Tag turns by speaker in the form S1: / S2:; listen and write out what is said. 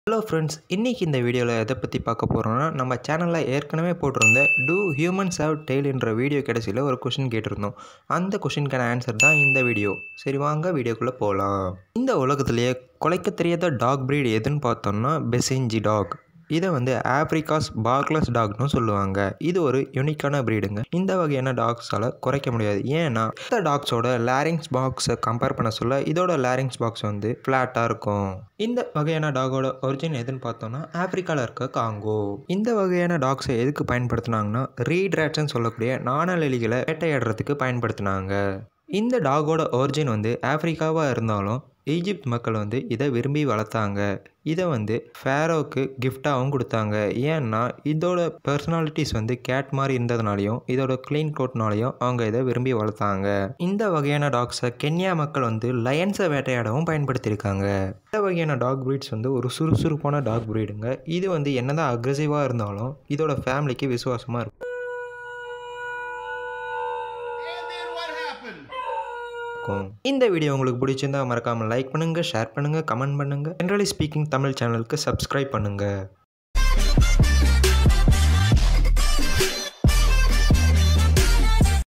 S1: Hello friends இன்றைக்கி இந்த வீடியோவில் எதை பற்றி பார்க்க போகிறோம்னா நம்ம சேனலில் ஏற்கனவே போட்டிருந்த டூ ஹியூமன்ஸ் ஹேவ் டெய்ல் என்ற வீடியோ கடைசியில் ஒரு கொஷின் கேட்டிருந்தோம் அந்த கொஷினுக்கான ஆன்சர் தான் இந்த வீடியோ சரி வாங்க வீடியோக்குள்ளே போகலாம் இந்த உலகத்திலேயே குலைக்க தெரியாத டாக் breed எதுன்னு பார்த்தோம்னா பெசிஞ்சி டாக் இதை வந்து ஆப்ரிகாஸ் பார்க்லஸ் டாக்னு சொல்லுவாங்க இது ஒரு யூனிக்கான ப்ரீடுங்க இந்த வகையான டாக்ஸால் குறைக்க முடியாது ஏன்னா இந்த டாக்ஸோட லேரிங்ஸ் பாக்ஸை கம்பேர் பண்ண சொல்ல இதோட லேரிங்ஸ் பாக்ஸ் வந்து ஃப்ளாட்டாக இருக்கும் இந்த வகையான டாகோட ஒரிஜின் எதுன்னு பார்த்தோம்னா ஆப்பிரிக்காவில் இருக்க காங்கோ இந்த வகையான டாக்ஸை எதுக்கு பயன்படுத்துனாங்கன்னா ரீட் ரேட்ஸ்ன்னு சொல்லக்கூடிய நாணல் எலிகளை வேட்டையாடுறதுக்கு பயன்படுத்தினாங்க இந்த டாகோட ஒரிஜின் வந்து ஆப்பிரிக்காவாக இருந்தாலும் ஈஜிப்ட் மக்கள் வந்து இதை விரும்பி வளர்த்தாங்க இதை வந்து ஃபேரோவுக்கு கிஃப்டாகவும் கொடுத்தாங்க ஏன்னா இதோட பர்சனாலிட்டிஸ் வந்து கேட் மாதிரி இருந்ததுனாலையும் இதோட க்ளீன் கோட்னாலையும் அவங்க இதை விரும்பி வளர்த்தாங்க இந்த வகையான டாக்ஸை கென்யா மக்கள் வந்து லயன்ஸை வேட்டையாடவும் பயன்படுத்தியிருக்காங்க இந்த வகையான டாக் ப்ரீட்ஸ் வந்து ஒரு சுறுசுறுப்பான டாக் ப்ரீடுங்க இது வந்து என்னதான் அக்ரெசிவாக இருந்தாலும் இதோட ஃபேமிலிக்கு விசுவாசமாக இருக்கும்
S2: And then what happened?
S1: இருக்கும் இந்த வீடியோ உங்களுக்கு பிடிச்சிருந்தா மறக்காமல் லைக் பண்ணுங்கள் ஷேர் பண்ணுங்கள் கமெண்ட் பண்ணுங்கள் ஜென்ரலி ஸ்பீக்கிங் தமிழ் சேனலுக்கு சப்ஸ்கிரைப் பண்ணுங்கள்